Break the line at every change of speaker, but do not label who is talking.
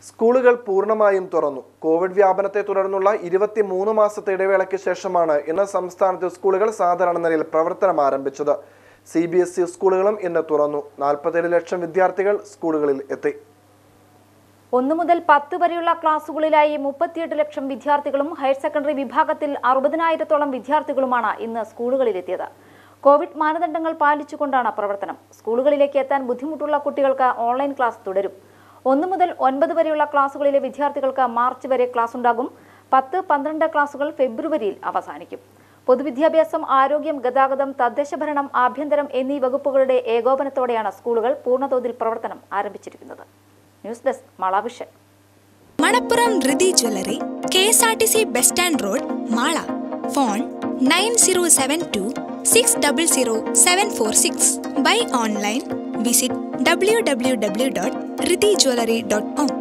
സ്കൂളുകൾ പൂർണ്ണമായും തുറന്നു കോവിഡ് വ്യാപനത്തെ തുടർന്നുള്ള ഇരുപത്തിമൂന്ന് മാസത്തെ ഇടവേളയ്ക്ക് ശേഷമാണ് ഇന്ന് സംസ്ഥാനത്ത് സ്കൂളുകൾ സാധാരണ നിലയിൽ പ്രവർത്തനം ആരംഭിച്ചത് സി ബി എസ് ഇ സ്കൂളുകളും ഇന്ന് തുറന്നു നാൽപ്പത്തേഴ് ലക്ഷം വിദ്യാർത്ഥികൾ സ്കൂളുകളിൽ എത്തി
ഒന്നു മുതൽ പത്ത് വരെയുള്ള ക്ലാസുകളിലായി മുപ്പത്തിയെട്ട് ലക്ഷം വിദ്യാർത്ഥികളും ഹയർ സെക്കൻഡറി വിഭാഗത്തിൽ അറുപതിനായിരത്തോളം വിദ്യാർത്ഥികളുമാണ് ഇന്ന് സ്കൂളുകളിലെത്തിയത് കോവിഡ് മാനദണ്ഡങ്ങൾ പാലിച്ചുകൊണ്ടാണ് പ്രവർത്തനം സ്കൂളുകളിലേക്ക് എത്താൻ ബുദ്ധിമുട്ടുള്ള കുട്ടികൾക്ക് ഓൺലൈൻ ക്ലാസ് തുടരും ഒന്നു മുതൽ ഒൻപത് വരെയുള്ള ക്ലാസുകളിലെ വിദ്യാർത്ഥികൾക്ക് മാർച്ച് വരെ ക്ലാസ് ഉണ്ടാകും പത്ത് പന്ത്രണ്ട് ക്ലാസുകൾ ഫെബ്രുവരിയിൽ അവസാനിക്കും പൊതുവിദ്യാഭ്യാസം ആരോഗ്യം ഗതാഗതം തദ്ദേശഭരണം ആഭ്യന്തരം എന്നീ വകുപ്പുകളുടെ ഏകോപനത്തോടെയാണ് സ്കൂളുകൾ പൂർണ്ണതോതിൽ പ്രവർത്തനം ആരംഭിച്ചിരിക്കുന്നത് ന്യൂസ് ഡെസ്ക് മളാവിഷൻ
Manappuram Dhriti jewellery K S R T C bus stand road Mala phone nine zero seven two six double zero seven four six by online visit W W W dot Dhriti jewellery dot com